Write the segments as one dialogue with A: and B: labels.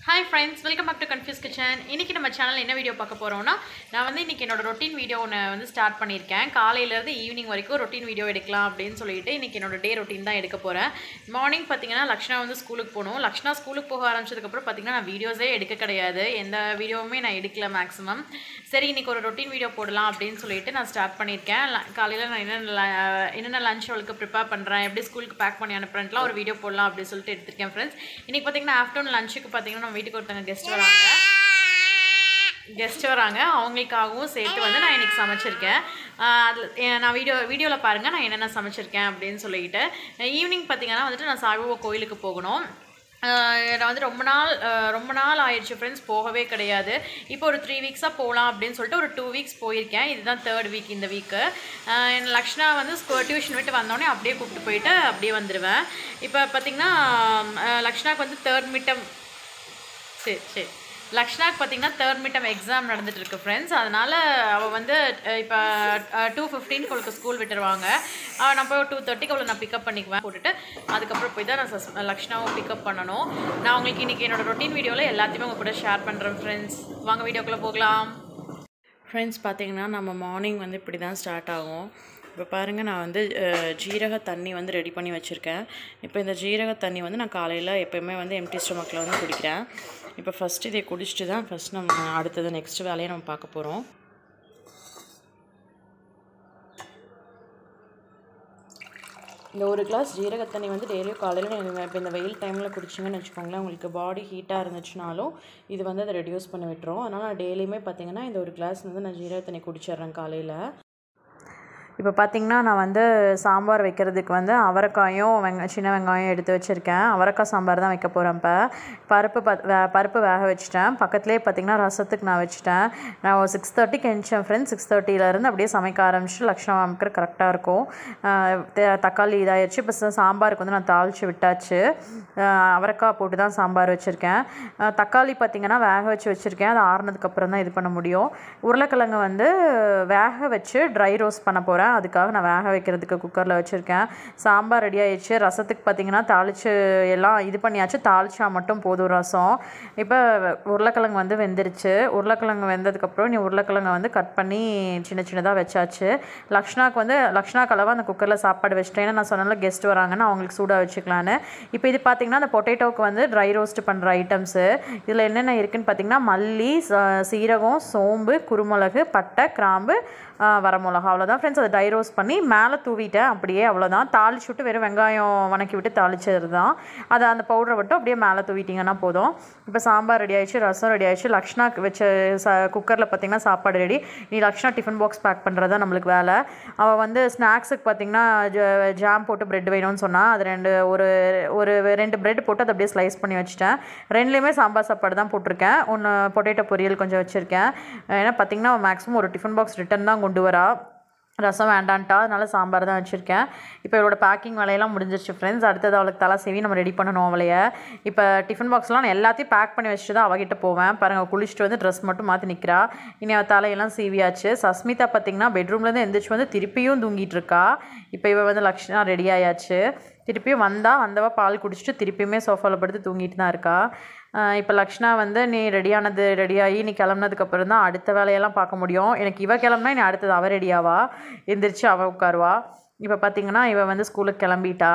A: hi friends welcome back to confuse kitchen இன்றைக்கி நம்ம channel என்ன வீடியோ பார்க்க போகிறோம்னா நான் வந்து இன்றைக்கி என்னோட ரொட்டீன் வீடியோ ஒன்று வந்து ஸ்டார்ட் பண்ணியிருக்கேன் காலையிலேருந்து ஈவினிங் வரைக்கும் ரொட்டீன் வீடியோ எடுக்கலாம் அப்படின்னு சொல்லிட்டு இன்றைக்கி என்னோட டே ரொட்டீன் தான் எடுக்க போகிறேன் மார்னிங் பார்த்தீங்கன்னா லக்ஷ்னா வந்து ஸ்கூலுக்கு போகணும் லக்ஷ்னா ஸ்கூலுக்கு போக ஆரம்பிச்சதுக்கப்புறம் பார்த்தீங்கன்னா நான் வீடியோஸே எடுக்க கிடையாது எந்த வீடியோவுமே நான் எடுக்கல மேக்ஸிமம் சரி இன்றைக்கி ஒரு ரொட்டீன் வீடியோ போடலாம் அப்படின்னு சொல்லிட்டு நான் ஸ்டார்ட் பண்ணியிருக்கேன் காலையில் நான் என்னென்ன ல- என்னென்ன லஞ்ச் அவளுக்கு ப்ரிப்பேர் பண்ணுறேன் எப்படி ஸ்கூலுக்கு பேக் பண்ணி அனுப்புறேன்ட்டுலாம் ஒரு வீடியோ போடலாம் அப்படின்னு சொல்லிட்டு எடுத்திருக்கேன் ஃப்ரெண்ட்ஸ் இன்றைக்கி பார்த்தீங்கன்னா ஆஃப்டர்நூன் லஞ்சுக்கு பார்த்தீங்கன்னா நம்ம வீட்டுக்கு ஒருத்தவங்க கெஸ்ட் வராங்க கெஸ்ட் வராங்க அவங்களுக்காகவும் சேர்த்து வந்து நான் இன்னைக்கு சமைச்சிருக்கேன் அதில் நான் வீடியோ வீடியோவில் பாருங்கள் நான் என்னென்ன சமைச்சிருக்கேன் அப்படின்னு சொல்லிட்டு ஈவினிங் பார்த்தீங்கன்னா வந்துட்டு நான் சாய்பாபா கோயிலுக்கு போகணும் ஆஹ் நான் வந்து ரொம்ப நாள் ஆஹ் ரொம்ப நாள் ஆயிடுச்சு ஃப்ரெண்ட்ஸ் போகவே கிடையாது இப்போ ஒரு த்ரீ வீக்ஸாக போகலாம் அப்படின்னு சொல்லிட்டு ஒரு டூ வீக்ஸ் போயிருக்கேன் இதுதான் தேர்ட் வீக் இந்த வீக்கு என் லக்ஷ்னா வந்து டியூஷன் விட்டு வந்தோடனே அப்படியே கூப்பிட்டு போயிட்டு அப்படியே வந்துடுவேன் இப்போ பார்த்தீங்கன்னா ஆஹ் லக்ஷ்னாக்கு வந்து தேர்ட் மிட்டம் சரி சரி லக்ஷ்னாக்கு பார்த்தீங்கன்னா தேர்ட் மிட்டம் எக்ஸாம் நடந்துட்டு இருக்கு ஃப்ரெண்ட்ஸ் அதனால அவள் வந்து அஹ், இப்போ டூ ஃபிஃப்டீனுக்கு அவளுக்கு ஸ்கூல் விட்டுருவாங்க அவள் நான் போய் டூ தேர்ட்டிக்கு அவளை நான் பிக்கப் பண்ணிக்குவேன் போட்டுட்டு அதுக்கப்புறம் போய் தான் நான் சஸ் லக்ஷ்னாவும் பிக்கப் பண்ணணும் நான் உங்களுக்கு இன்றைக்கி என்னோட ரொட்டீன் வீடியோவில் எல்லாத்தையுமே உங்கள் கூட ஷேர் பண்ணுறேன் ஃப்ரெண்ட்ஸ் வாங்க வீடியோக்குள்ளே போகலாம் ஃப்ரெண்ட்ஸ் பார்த்தீங்கன்னா நம்ம மார்னிங் வந்து இப்படி தான் ஸ்டார்ட் ஆகும் இப்போ பாருங்கள் நான் வந்து அஹ், ஜீரக தண்ணி வந்து ரெடி பண்ணி வச்சுருக்கேன் இப்போ இந்த ஜீரக தண்ணி வந்து நான் காலையில் எப்போயுமே வந்து எம்டி ஸ்டொமக்கில் வந்து குடிக்கிறேன் இப்போ ஃபஸ்ட்டு இதை குடிச்சிட்டு தான் ஃபஸ்ட் நம்ம அடுத்தது நெக்ஸ்ட் வேலையை நம்ம பார்க்க போகிறோம் இந்த ஒரு கிளாஸ் ஜீரக தண்ணி வந்து டெய்லியும் காலையில் நீங்கள் இப்போ இந்த வெயில் டைமில் குடிச்சிங்கன்னு வச்சுக்கோங்களேன் உங்களுக்கு பாடி ஹீட்டாக இருந்துச்சுனாலும் இது வந்து அதை ரெடியூஸ் பண்ணி விட்டுரும் அதனால் நான் டெய்லியுமே பார்த்தீங்கன்னா இந்த ஒரு கிளாஸ் வந்து நான் ஜீரக தண்ணி குடிச்சிடுறேன் காலையில் இப்போ பார்த்தீங்கன்னா நான் வந்து சாம்பார் வைக்கிறதுக்கு வந்து அவரைக்காயும் வெங்க சின்ன வெங்காயம் எடுத்து வச்சுருக்கேன் அவரைக்காய் சாம்பார் தான் வைக்க போகிறேன் இப்போ பருப்பு பத் வே பருப்பு வேக வச்சுட்டேன் பக்கத்துலேயே பார்த்தீங்கன்னா ரசத்துக்கு நான் வச்சுட்டேன் நான் ஒரு சிக்ஸ் தேர்ட்டிக்கு எழுந்தேன் ஃப்ரெண்ட்ஸ் சிக்ஸ் தேர்ட்டியிலேருந்து அப்படியே சமைக்க ஆரம்பிச்சு லக்ஷ்மணம் அமைக்கிற கரெக்டாக இருக்கும் ஆஹ் த- தக்காளி இதாகிடுச்சு இப்போ சா- சாம்பாருக்கு வந்து நான் தாளித்து விட்டாச்சு ஆஹ் அவரைக்காய் போட்டு தான் சாம்பார் வச்சுருக்கேன் ஆஹ் தக்காளி பார்த்தீங்கன்னா வேக வச்சு வச்சுருக்கேன் அது ஆறுனதுக்கு அப்புறம் தான் இது பண்ண முடியும் உருளைக்கிழங்கு வந்து வேக வச்சு ட்ரை ரோஸ்ட் பண்ண போகிறேன் அதுக்காக நான் வேக வைக்கிறதுக்கு குக்கரில் வச்சுருக்கேன் சாம்பார் ரெடி ஆயிடுச்சு ரசத்துக்கு பார்த்தீங்கன்னா தாளித்து எல்லாம் இது பண்ணியாச்சு தாளிச்சா மட்டும் போதும் ரசம் இப்போ உருளைக்கிழங்கு வந்து வெந்துருச்சு உருளைக்கிழங்கு வெந்ததுக்கப்புறம் நீ உருளைக்கிழங்கை வந்து கட் பண்ணி சின்ன சின்னதாக வச்சாச்சு லக்ஷ்னாக்கு வந்து லக்ஷ்னாக்கு அளவாக அந்த குக்கரில் சாப்பாடு வச்சுட்டேன் ஏன்னா நான் சொன்னால கெஸ்ட் வராங்கன்னு அவங்களுக்கு சூடாக வச்சுக்கலான்னு இப்போ இது பார்த்தீங்கன்னா அந்த பொட்டேட்டோவுக்கு வந்து ட்ரை ரோஸ்ட் பண்ணுற ஐட்டம்ஸு இதில் என்னென்ன இருக்குன்னு பார்த்தீங்கன்னா மல்லி ச- சீரகம் சோம்பு குருமிளகு பட்டை கிராம்பு ஆ, வரமிளகா அவ்வளோதான் ஃப்ரெண்ட்ஸ் அதை ட்ரை ரோஸ்ட் பண்ணி மேலே தூவிட்டேன் அப்படியே அவ்வளோதான் தாளிச்சு விட்டு வெறும் வெங்காயம் வணக்கி விட்டு தாளிச்சது தான் அதை அந்த பவுடரை மட்டும் அப்படியே மேலே தூவிட்டிங்கன்னா போதும் இப்போ சாம்பார் ரெடி ஆயிடுச்சு ரசம் ரெடி ஆயிடுச்சு லக்ஷ்னாக்கு வச்ச ச குக்கரில் பார்த்தீங்கன்னா சாப்பாடு ரெடி நீ லக்ஷ்னா டிஃபன் பாக்ஸ் பேக் பண்ணுறது தான் நம்மளுக்கு வேலை அவள் வந்து ஸ்நாக்ஸுக்கு பார்த்தீங்கன்னா ஜ- ஜாம் போட்டு பிரெட் வேணும்னு சொன்னால் அது ரெண்டு ஒரு ஒரு ரெண்டு பிரெட் போட்டு அதை அப்படியே ஸ்லைஸ் பண்ணி வச்சுட்டேன் ரெண்டுலேயுமே சாம்பார் சாப்பாடு தான் போட்டிருக்கேன் ஒன்று பொட்டேட்டோ பொரியல் கொஞ்சம் வச்சுருக்கேன் ஏன்னா பார்த்தீங்கன்னா மேக்ஸிமம் ஒரு டிஃபன் பாக்ஸ் ரிட்டன் தான் கொண்டு வரா ரசம் வேண்டான்ட்டா அதனால சாம்பார் தான் வச்சுருக்கேன் இப்போ இவளோட பேக்கிங் வேலையெல்லாம் முடிஞ்சிருச்சு ஃப்ரெண்ட்ஸ் அடுத்தது அவளுக்கு தலை சேவி நம்ம ரெடி பண்ணணும் அவளைய இப்போ டிஃபன் பாக்ஸ்லாம் நான் எல்லாத்தையும் பேக் பண்ணி வச்சுட்டு தான் அவகிட்ட போவேன் பாருங்க அவ குளிச்சுட்டு வந்து ட்ரெஸ் மட்டும் மாற்றி நிற்கிறா இனி அவள் தலையெல்லாம் சீவியாச்சு சஸ்மிதா பார்த்தீங்கன்னா பெட்ரூம்லேருந்து எந்திரிச்சு வந்து திருப்பியும் தூங்கிட்டு இருக்கா இப்போ இவ வந்து லக்ஷ்னா ரெடி ஆயாச்சு திருப்பியும் வந்தா வந்தவ பால் குடிச்சிட்டு திருப்பியுமே சோஃபாவில் படுத்து தூங்கிட்டு தான் இருக்கா இப்போ லக்ஷ்னா வந்து நீ ரெடியானது ரெடியாகி நீ கிளம்புனதுக்கப்புறம் தான் அடுத்த வேலையெல்லாம் பார்க்க முடியும் எனக்கு இவ கிளம்புனா நீ அடுத்தது அவ ரெடியாவா எந்திரிச்சு அவ உட்காருவா இப்போ பார்த்தீங்கன்னா இவ வந்து ஸ்கூலுக்கு கிளம்பிட்டா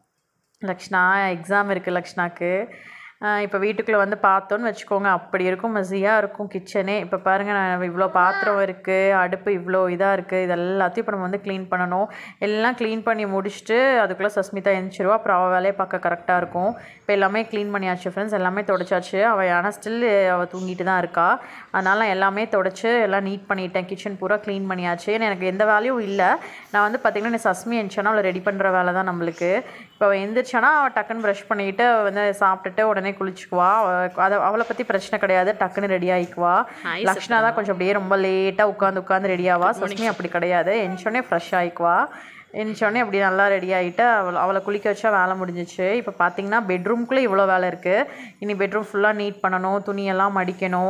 A: லக்ஷ்னா எக்ஸாம் இருக்குது லக்ஷ்னாக்கு இப்போ வீட்டுக்குள்ளே வந்து பார்த்தோன்னு வச்சுக்கோங்க அப்படி இருக்கும் மசியாக இருக்கும் கிச்சனே இப்போ பாருங்கள் நான் இவ்வளோ பாத்திரம் இருக்குது அடுப்பு இவ்வளோ இதாக இருக்குது இது எல்லாத்தையும் இப்போ நம்ம வந்து க்ளீன் பண்ணணும் எல்லாம் க்ளீன் பண்ணி முடிச்சுட்டு அதுக்குள்ளே சஸ்மிதா எழுந்திருவா அப்புறம் அவள் வேலையை பார்க்க கரெக்டாக இருக்கும் இப்போ எல்லாமே க்ளீன் பண்ணியாச்சு ஃப்ரெண்ட்ஸ் எல்லாமே தொடச்சாச்சு அவள் ஆனால் ஸ்டில் அவள் தூங்கிட்டு தான் இருக்கா அதனால் எல்லாமே தொடச்சி எல்லாம் நீட் பண்ணிட்டேன் கிச்சன் பூரா க்ளீன் பண்ணியாச்சு ஏன்னா எனக்கு எந்த வேலையும் இல்லை நான் வந்து பார்த்திங்கன்னா நீ சஸ்மி எழுந்துச்சானா அவளை ரெடி பண்ணுற வேலை தான் நம்மளுக்கு இப்போ அவள் எந்திரிச்சானா அவள் டக்குன்னு ப்ரஷ் பண்ணிக்கிட்டு அவ வந்து சாப்பிட்டுட்டு உடனே குளிச்சுக்குவா அவ- அதை அவளை பற்றி பிரச்சனை கிடையாது டக்குன்னு ரெடி ஆகிக்குவா லக்ஷ்னா தான் கொஞ்சம் அப்படியே ரொம்ப லேட்டாக உட்காந்து உட்காந்து ரெடி ஆவா சஸ்மி அப்படி கிடையாது எந்திரிச்சோடனே ஃப்ரெஷ் ஆகிக்குவா எந்திரிச்சோடனே அப்படி நல்லா ரெடி ஆகிட்டு அவளை அவளை குளிக்க வச்சா வேலை முடிஞ்சிச்சு இப்போ பார்த்தீங்கன்னா பெட்ரூம்குள்ளே இவ்வளோ வேலை இருக்குது இனி பெட்ரூம் ஃபுல்லாக நீட் பண்ணணும் துணியெல்லாம் மடிக்கணும்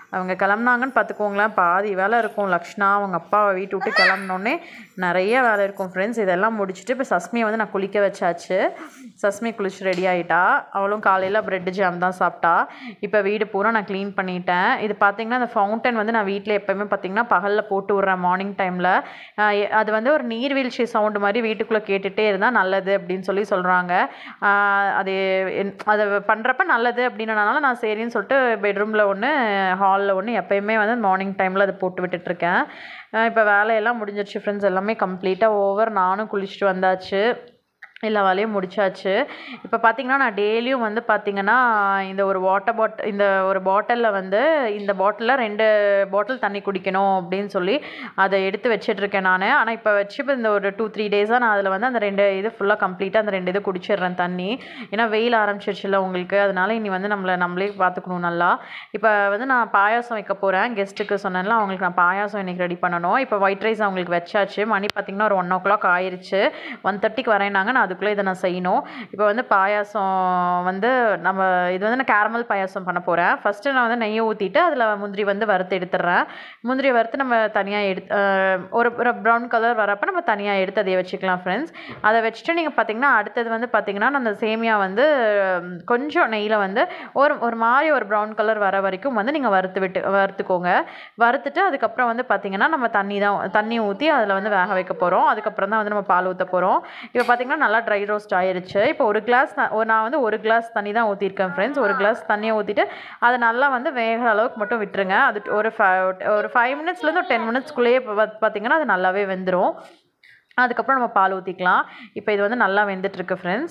A: அவங்க கிளம்புனாங்கன்னு பார்த்துக்கோங்களேன் பாதி வேலை இருக்கும் லக்ஷ்ணா அவங்க அப்பாவை வீட்டு விட்டு கிளம்புனோடனே நிறைய வேலை இருக்கும் ஃப்ரெண்ட்ஸ் இதெல்லாம் முடிச்சுட்டு இப்போ சஸ்மியை வந்து நான் குளிக்க வச்சாச்சு சஸ்மி குளிச்சு ரெடி ஆகிட்டா அவளும் காலையில் பிரெட் ஜாம் தான் சாப்பிட்டா இப்போ வீடு பூரா நான் க்ளீன் பண்ணிட்டேன் இது பார்த்தீங்கன்னா அந்த ஃபவுண்டன் வந்து நான் வீட்டில் எப்போயுமே பார்த்தீங்கன்னா பகலில் போட்டு விட்றேன் மார்னிங் டைமில் அது வந்து ஒரு நீர்வீழ்ச்சி சவுண்டு மாதிரி வீட்டுக்குள்ளே கேட்டுகிட்டே இருந்தால் நல்லது அப்படின்னு சொல்லி சொல்கிறாங்க அது என்- அதை பண்ணுறப்ப நல்லது அப்படின்னனால நான் சரின்னு சொல்லிட்டு பெட்ரூமில் ஒன்று ஹாலில் ஒன்று எப்பயுமே வந்து மார்னிங் டைமில் அதை போட்டு விட்டுட்ருக்கேன் இப்போ வேலையெல்லாம் முடிஞ்சிருச்சு ஃப்ரெண்ட்ஸ் எல்லாமே கம்ப்ளீட்டாக ஓவர் நானும் குளிச்சுட்டு வந்தாச்சு எல்லா வேலையும் முடிச்சாச்சு இப்போ பார்த்தீங்கன்னா நான் டெய்லியும் வந்து பார்த்தீங்கன்னா இந்த ஒரு வாட்டர் பாட் இந்த ஒரு பாட்டிலில் வந்து இந்த பாட்டிலில் ரெண்டு பாட்டில் தண்ணி குடிக்கணும் அப்படின்னு சொல்லி அதை எடுத்து வச்சிட்ருக்கேன் நான் ஆனால் இப்போ வச்சு இப்போ இந்த ஒரு டூ த்ரீ டேஸாக நான் அதில் வந்து அந்த ரெண்டு இது ஃபுல்லாக கம்ப்ளீட்டாக அந்த ரெண்டு இது குடிச்சிடுறேன் தண்ணி ஏன்னா வெயில் ஆரம்பிச்சிருச்சுல உங்களுக்கு அதனால இனி வந்து நம்மளை நம்மளே பார்த்துக்கணும் நல்லா இப்போ வந்து நான் பாயாசம் வைக்க போகிறேன் கெஸ்ட்டுக்கு சொன்னேன்ல அவங்களுக்கு நான் பாயாசம் இன்னைக்கு ரெடி பண்ணணும் இப்போ ஒயிட் ரைஸ் அவங்களுக்கு வச்சாச்சு மணி பார்த்திங்கன்னா ஒரு ஒன் ஓ கிளாக் ஆயிருச்சு ஒன் தேர்ட்டிக்கு வரேனாங்க நான் அதுக்குள்ளே இதை நான் செய்யணும் இப்போ வந்து பாயாசம் வந்து நம்ம இது வந்து நான் கேரமல் பாயாசம் பண்ண போகிறேன் ஃபஸ்ட்டு நான் வந்து நெய்யை ஊற்றிட்டு அதில் முந்திரி வந்து வறுத்து எடுத்துடுறேன் முந்திரி வறுத்து நம்ம தனியாக எடுத்து அஹ், ஒரு ஒரு ப்ரௌன் கலர் வரப்போ நம்ம தனியாக எடுத்து அதை வச்சுக்கலாம் ஃப்ரெண்ட்ஸ் அதை வச்சுட்டு நீங்கள் பார்த்தீங்கன்னா அடுத்தது வந்து பார்த்தீங்கன்னா அந்த சேமியா வந்து உம், கொஞ்சம் நெய்யில் வந்து ஒரு ஒரு மாதிரி ஒரு ப்ரௌன் கலர் வர வரைக்கும் வந்து நீங்கள் வறுத்து விட்டு வறுத்துக்கோங்க வறுத்துட்டு அதுக்கப்புறம் வந்து பார்த்தீங்கன்னா நம்ம தண்ணி தான் தண்ணி ஊற்றி அதில் வந்து வேக வைக்க போகிறோம் அதுக்கப்புறம் தான் வந்து நம்ம பால் ஊற்ற போகிறோம் இப்போ பார்த்தீங்கன்னா நல்லா ட்ரை ரோஸ்ட் ஆயிருச்சு இப்போ ஒரு கிளாஸ் நான் வந்து ஒரு கிளாஸ் தண்ணி தான் ஊற்றிருக்கேன் ஃப்ரெண்ட்ஸ் ஒரு கிளாஸ் தண்ணியை ஊற்றிட்டு அதை நல்லா வந்து வேகிற அளவுக்கு மட்டும் விட்டுருங்க அது ஒரு ஃபைவ் ஒரு ஃபைவ் மினிட்ஸ்லேருந்து ஒரு டென் மினிட்ஸ்க்குள்ளேயே பார்த்தீங்கன்னா அது நல்லாவே வெந்துடும் அதுக்கப்புறம் நம்ம பால் ஊற்றிக்கலாம் இப்போ இது வந்து நல்லா வெந்துட்டுருக்கு ஃப்ரெண்ட்ஸ்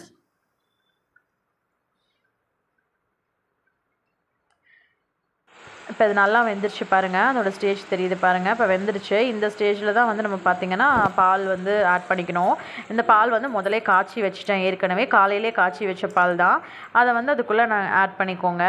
A: இப்போ இது நல்லா வெந்துருச்சு பாருங்கள் அதோட ஸ்டேஜ் தெரியுது பாருங்கள் இப்போ வெந்துருச்சு இந்த ஸ்டேஜில் தான் வந்து நம்ம பார்த்திங்கன்னா பால் வந்து ஆட் பண்ணிக்கணும் இந்த பால் வந்து முதலே காய்ச்சி வச்சுட்டேன் ஏற்கனவே காலையிலே காய்ச்சி வச்ச பால் தான் அதை வந்து அதுக்குள்ளே நான் ஆட் பண்ணிக்கோங்க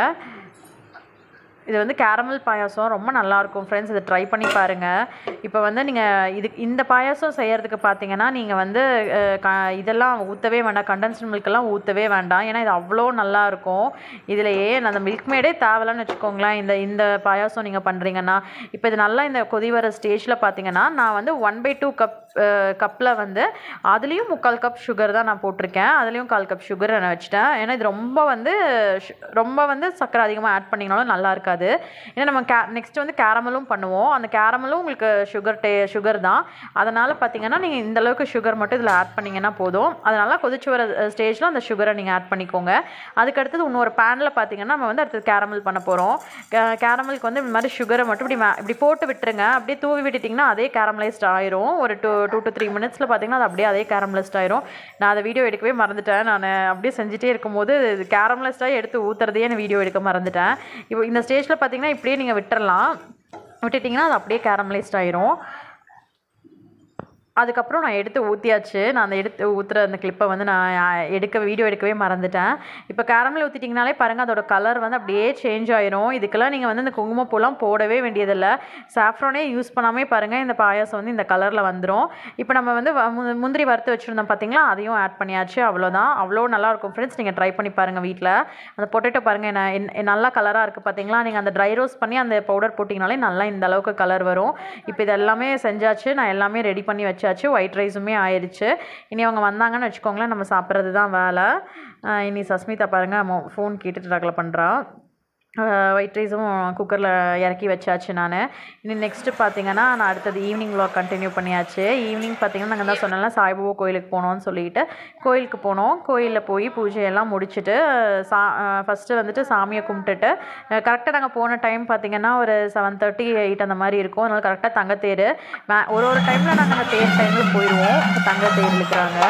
A: இது வந்து கேரமல் பாயாசம் ரொம்ப நல்லாயிருக்கும் ஃப்ரெண்ட்ஸ் இதை ட்ரை பண்ணி பாருங்கள் இப்போ வந்து நீங்கள் இது இந்த பாயாசம் செய்கிறதுக்கு பார்த்தீங்கன்னா நீங்கள் வந்து அஹ், க இதெல்லாம் ஊற்றவே வேண்டாம் கண்டென்ஸ்டு மில்கெல்லாம் ஊற்றவே வேண்டாம் ஏன்னா இது அவ்வளோ நல்லாயிருக்கும் இதுலையே அந்த மில்க் மேடே தேவையில்லன்னு வச்சுக்கோங்களேன் இந்த இந்த பாயாசம் நீங்கள் பண்ணுறீங்கன்னா இப்போ இது நல்லா இந்த கொதி வர ஸ்டேஜில் பார்த்தீங்கன்னா நான் வந்து ஒன் பை டூ கப் கப்பில் வந்து அதுலேயும் முக்கால் கப் சுகர் தான் நான் போட்டிருக்கேன் அதுலேயும் கால் கப் சுகர் நான் வச்சுட்டேன் ஏன்னா இது ரொம்ப வந்து சு- ரொம்ப வந்து சர்க்கரை அதிகமாக ஆட் பண்ணிங்கனாலும் நல்லா இருக்காது ஏன்னா நம்ம கே நெக்ஸ்ட் வந்து கேரமலும் பண்ணுவோம் அந்த கேரமலும் உங்களுக்கு சுகர் டே சுகர் தான் அதனால் பார்த்தீங்கன்னா நீங்கள் இந்த அளவுக்கு சுகர் மட்டும் இதில் ஆட் பண்ணிங்கன்னா போதும் அதனால் கொதிச்சு வர ஸ்டேஜில் அந்த சுகரை நீங்கள் ஆட் பண்ணிக்கோங்க அதுக்கு அடுத்தது இன்னொரு பேனில் பார்த்தீங்கன்னா நம்ம வந்து அடுத்தது கேரமல் பண்ண போகிறோம் கேரமலுக்கு வந்து இந்த மாதிரி சுகரை மட்டும் இப்படி மே- இப்படி போட்டு விட்டுருங்க அப்படியே தூவி விட்டுட்டிங்கன்னா அதே கேரமலைஸ்ட் ஆயிரும் ஒரு டூ டூ டு த்ரீ மினிட்ஸில் பார்த்தீங்கன்னா அது அப்படியே அதே கேரமலைஸ்ட் ஆயிரும் நான் அதை வீடியோ எடுக்கவே மறந்துட்டேன் நான் அப்படியே செஞ்சுட்டே இருக்கும்போது கேரமலைஸ்டாக எடுத்து ஊற்றுறதையே நான் வீடியோ எடுக்க மறந்துட்டேன் இப்போ இந்த ஸ்டேஜில் பார்த்தீங்கன்னா இப்படியே நீங்கள் விட்டுறலாம் விட்டுட்டிங்கன்னா அது அப்படியே கேரமலைஸ்ட் ஆயிரும் அதுக்கப்புறம் நான் எடுத்து ஊற்றியாச்சு நான் அந்த எடுத்து ஊற்றுற அந்த கிளிப்பை வந்து நான் அஹ், எடுக்க வீடியோ எடுக்கவே மறந்துட்டேன் இப்போ கேரமல் ஊற்றிட்டிங்கனாலே பாருங்கள் அதோட கலர் வந்து அப்படியே சேஞ்ச் ஆயிரும் இதுக்கெல்லாம் நீங்கள் வந்து இந்த குங்குமப்பூலாம் போடவே வேண்டியதில்லை சாஃப்ரானே யூஸ் பண்ணாமே பாருங்கள் இந்த பாயாசம் வந்து இந்த கலரில் வந்துடும் இப்போ நம்ம வந்து வ- மு- முந்திரி வறுத்து வச்சுருந்தோம் பார்த்தீங்களா அதையும் ஆட் பண்ணியாச்சு அவ்வளோதான் அவ்வளோ நல்லாயிருக்கும் ஃப்ரெண்ட்ஸ் நீங்கள் ட்ரை பண்ணி பாருங்கள் வீட்டில் அந்த பொட்டேட்டோ பாருங்கள் என்ன என்- நல்லா கலராக இருக்குது பார்த்தீங்களா நீங்கள் அந்த ட்ரை ரோஸ்ட் பண்ணி அந்த பவுடர் போட்டிங்கனாலே நல்லா இந்த அளவுக்கு கலர் வரும் இப்போ இது எல்லாமே செஞ்சாச்சு நான் எல்லாமே ரெடி பண்ணி வச்சாச்சு ஒயிட் ரைஸுமே ஆயிடுச்சு இனி அவங்க வந்தாங்கன்னு வச்சுக்கோங்களேன் நம்ம சாப்பிட்றது தான் வேலை ஆஹ் இனி சஸ்மிதா பாருங்கள் ஃபோன் கேட்டுட்டு ரகலை பண்ணுறா ஒயிட் ரைஸும் குக்கரில் இறக்கி வச்சாச்சு நான் இனி நெக்ஸ்ட்டு பார்த்தீங்கன்னா நான் அடுத்தது ஈவினிங் vlog கண்டினியூ பண்ணியாச்சு ஈவினிங் பார்த்தீங்கன்னா நாங்கள் தான் சொன்னல சாய்பாபா கோயிலுக்கு போனோம்னு சொல்லிட்டு கோயிலுக்கு போனோம் கோயிலில் போய் பூஜையெல்லாம் முடிச்சுட்டு சா ஃபஸ்ட்டு வந்துட்டு சாமியை கும்பிட்டுட்டு கரெக்டாக நாங்கள் போன டைம் பார்த்தீங்கன்னா ஒரு செவன் தேர்ட்டி எயிட் அந்த மாதிரி இருக்கும் அதனால் கரெக்டாக தங்கத்தேர் மே- ஒரு ஒரு டைமில் நாங்கள் அந்த தேர் டைமில் போயிடுவோம் தங்கத்தேர் இழுக்கிறாங்க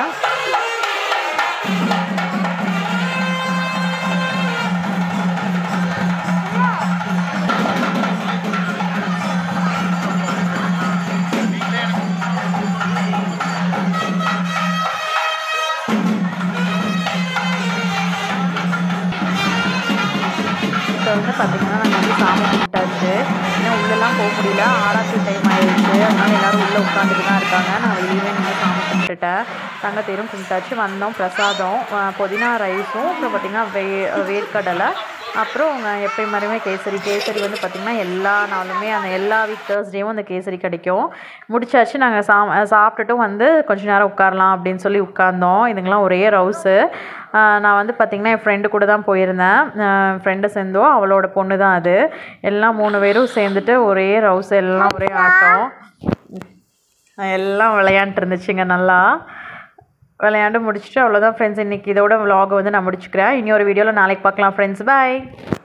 A: இப்போ வந்து பார்த்தீங்கன்னா நாங்கள் வந்து சாமி கும்பிட்டாச்சு இன்னும் உள்ளெல்லாம் போக முடியல ஆராய்ச்சி டைம் ஆயிடுச்சு அதனால எல்லாரும் உள்ளே உட்காந்துட்டு தான் இருக்காங்க நான் வெளியவே நின்று சாமி கும்பிட்டுட்டேன் தங்கத்தேரும் கும்பிட்டாச்சு வந்தோம் பிரசாதம் அஹ் புதினா ரைஸும் அப்புறம் பார்த்தீங்கன்னா வே வேர்க்கடலை அப்புறம் நான் எப்பயும் மாதிரியுமே கேசரி கேசரி வந்து பார்த்திங்கன்னா எல்லா நாளுமே அந்த எல்லா வீக் தேர்ஸ்டேவும் அந்த கேசரி கிடைக்கும் முடிச்சாச்சு நாங்கள் சா சாப்பிட்டுட்டும் வந்து கொஞ்ச நேரம் உட்காரலாம் அப்படின்னு சொல்லி உட்கார்ந்தோம் இதுங்கெல்லாம் ஒரே ரவுஸு நான் வந்து பார்த்திங்கன்னா என் ஃப்ரெண்டு கூட தான் போயிருந்தேன் ஃப்ரெண்டு சேர்ந்தோ அவளோட பொண்ணு தான் அது எல்லாம் மூணு பேரும் சேர்ந்துட்டு ஒரே ரவுஸ் எல்லாம் ஒரே ஆட்டம் எல்லாம் விளையாண்டுட்டு இருந்துச்சுங்க நல்லா விளையாண்டு முடிச்சுட்டு அவ்வளோதான் ஃப்ரெண்ட்ஸ் இன்றைக்கி இதோட vlog வந்து நான் முடிச்சுக்கிறேன் இனி ஒரு வீடியோவில் நாளைக்கு பார்க்கலாம் ஃப்ரெண்ட்ஸ் பாய்